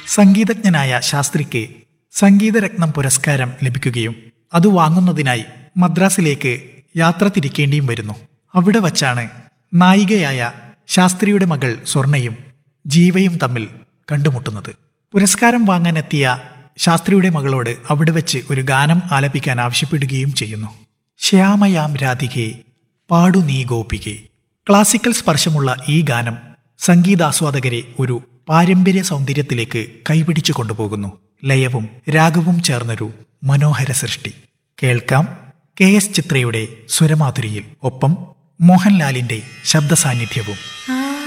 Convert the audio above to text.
സംഗീതജ്ഞനായ ശാസ്ത്രിക്ക് സംഗീതരത്നം പുരസ്കാരം ലഭിക്കുകയും അത് വാങ്ങുന്നതിനായി മദ്രാസിലേക്ക് യാത്ര തിരിക്കേണ്ടിയും വരുന്നു അവിടെ വച്ചാണ് നായികയായ ശാസ്ത്രിയുടെ മകൾ സ്വർണയും ജീവയും തമ്മിൽ കണ്ടുമുട്ടുന്നത് പുരസ്കാരം വാങ്ങാനെത്തിയ ശാസ്ത്രിയുടെ മകളോട് അവിടെ വെച്ച് ഒരു ഗാനം ആലപിക്കാൻ ആവശ്യപ്പെടുകയും ചെയ്യുന്നു ശ്യാമയാം രാധികെ പാടു നീ ഗോപികെ ക്ലാസിക്കൽ സ്പർശമുള്ള ഈ ഗാനം സംഗീതാസ്വാദകരെ ഒരു പാരമ്പര്യ സൗന്ദര്യത്തിലേക്ക് കൈപിടിച്ചു കൊണ്ടുപോകുന്നു ലയവും രാഗവും ചേർന്നൊരു മനോഹര സൃഷ്ടി കേൾക്കാം കെ എസ് ചിത്രയുടെ സ്വരമാധുരിയിൽ ഒപ്പം മോഹൻലാലിന്റെ ശബ്ദ സാന്നിധ്യവും ആ